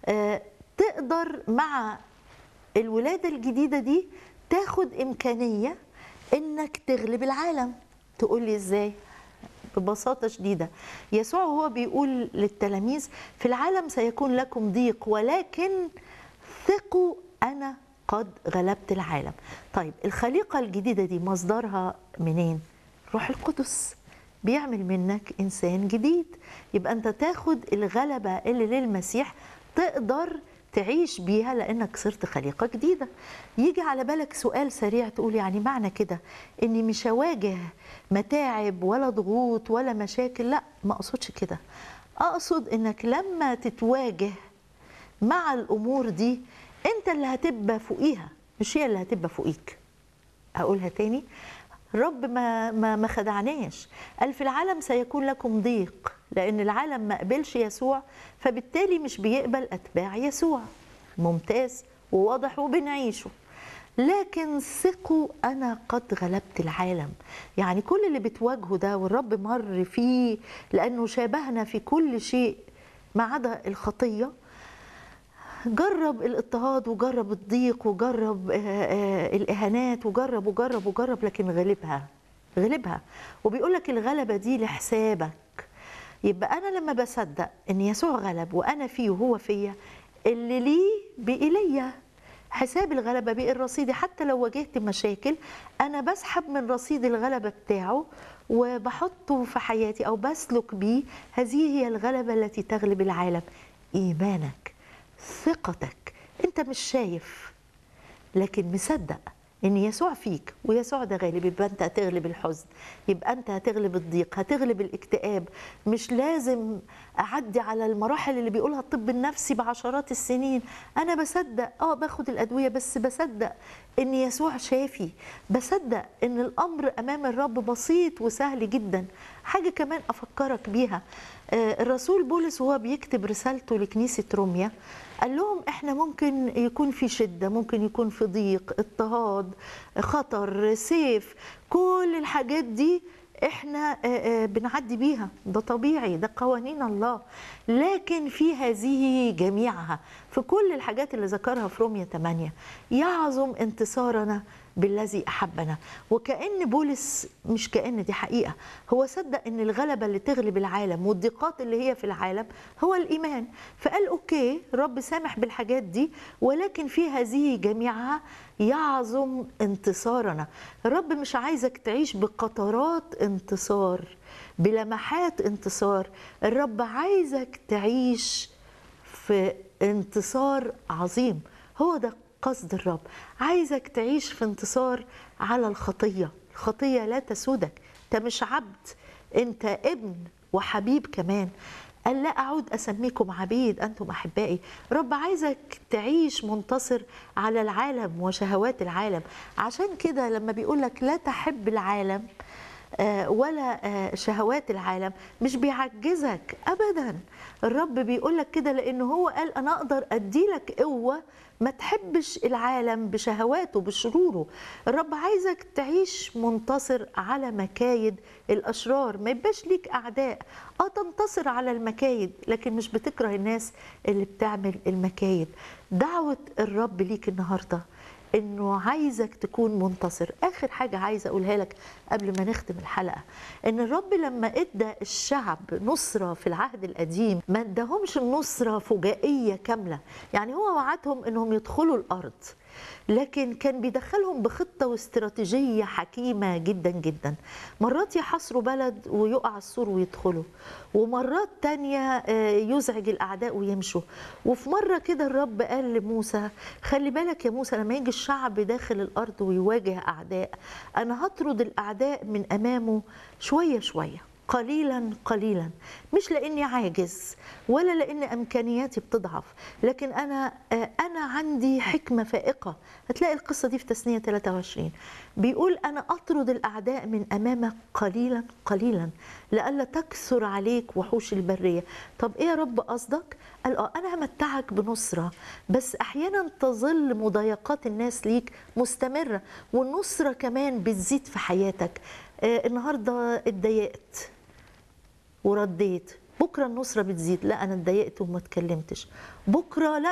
آه، تقدر مع الولاده الجديده دي تاخد امكانيه انك تغلب العالم تقول لي ازاي ببساطه شديده يسوع هو بيقول للتلاميذ في العالم سيكون لكم ضيق ولكن ثقوا انا قد غلبت العالم طيب الخليقه الجديده دي مصدرها منين روح القدس بيعمل منك انسان جديد يبقى انت تاخد الغلبه اللي للمسيح تقدر تعيش بيها لانك صرت خليقه جديده يجي على بالك سؤال سريع تقول يعني معنى كده اني مش هواجه متاعب ولا ضغوط ولا مشاكل لا ما اقصدش كده اقصد انك لما تتواجه مع الامور دي انت اللي هتبقى فوقيها مش هي اللي هتبقى فوقيك هقولها تاني رب ما ما ما خدعناش قال في العالم سيكون لكم ضيق لان العالم ما قبلش يسوع فبالتالي مش بيقبل اتباع يسوع ممتاز وواضح وبنعيشه لكن ثقوا انا قد غلبت العالم يعني كل اللي بتواجهه ده والرب مر فيه لانه شابهنا في كل شيء ما عدا الخطيه جرب الاضطهاد وجرب الضيق وجرب آه، آه، الاهانات وجرب وجرب وجرب لكن غلبها غلبها وبيقول لك الغلبه دي لحسابك يبقى انا لما بصدق ان يسوع غلب وانا فيه وهو فيا اللي ليه بإليا حساب الغلبة بقي رصيدي حتى لو واجهت مشاكل أنا بسحب من رصيد الغلبة بتاعه وبحطه في حياتي أو بسلك بيه هذه هي الغلبة التي تغلب العالم إيمانك ثقتك أنت مش شايف لكن مصدق ان يسوع فيك ويسوع ده غالب يبقى انت هتغلب الحزن يبقى انت هتغلب الضيق هتغلب الاكتئاب مش لازم اعدي على المراحل اللي بيقولها الطب النفسي بعشرات السنين انا بصدق اه باخد الادويه بس بصدق ان يسوع شافي بصدق ان الامر امام الرب بسيط وسهل جدا حاجه كمان افكرك بيها آه، الرسول بولس وهو بيكتب رسالته لكنيسه روميا قال لهم احنا ممكن يكون في شده ممكن يكون في ضيق اضطهاد خطر سيف كل الحاجات دي احنا آه، آه، بنعدي بيها ده طبيعي ده قوانين الله لكن في هذه جميعها في كل الحاجات اللي ذكرها في رومية 8 يعظم انتصارنا بالذي احبنا وكان بولس مش كان دي حقيقه هو صدق ان الغلبه اللي تغلب العالم والضيقات اللي هي في العالم هو الايمان فقال اوكي رب سامح بالحاجات دي ولكن في هذه جميعها يعظم انتصارنا الرب مش عايزك تعيش بقطرات انتصار بلمحات انتصار الرب عايزك تعيش في انتصار عظيم هو ده قصد الرب عايزك تعيش في انتصار على الخطيه الخطيه لا تسودك انت مش عبد انت ابن وحبيب كمان قال لا اعود اسميكم عبيد انتم احبائي رب عايزك تعيش منتصر على العالم وشهوات العالم عشان كده لما بيقول لك لا تحب العالم آه، ولا آه، شهوات العالم مش بيعجزك ابدا الرب بيقول لك كده لانه هو قال انا اقدر ادي لك قوه ما تحبش العالم بشهواته بشروره الرب عايزك تعيش منتصر على مكايد الاشرار ما يبقاش ليك اعداء اه تنتصر على المكايد لكن مش بتكره الناس اللي بتعمل المكايد دعوه الرب ليك النهارده انه عايزك تكون منتصر اخر حاجه عايزه اقولها لك قبل ما نختم الحلقه ان الرب لما ادى الشعب نصره في العهد القديم ما اداهمش النصره فجائيه كامله يعني هو وعدهم انهم يدخلوا الارض لكن كان بيدخلهم بخطة واستراتيجية حكيمة جدا جدا مرات يحاصروا بلد ويقع السور ويدخلوا ومرات تانية آه، يزعج الأعداء ويمشوا وفي مرة كده الرب قال لموسى خلي بالك يا موسى لما يجي الشعب داخل الأرض ويواجه أعداء أنا هطرد الأعداء من أمامه شوية شوية قليلا قليلا مش لاني عاجز ولا لان امكانياتي بتضعف لكن انا آه، انا عندي حكمه فائقه هتلاقي القصه دي في تثنيه 23 بيقول انا اطرد الاعداء من امامك قليلا قليلا لئلا تكثر عليك وحوش البريه طب ايه يا رب قصدك قال اه انا همتعك بنصره بس احيانا تظل مضايقات الناس ليك مستمره والنصره كمان بتزيد في حياتك آه، النهارده اتضايقت ورديت بكره النصره بتزيد لا انا اتضايقت وما اتكلمتش بكره لا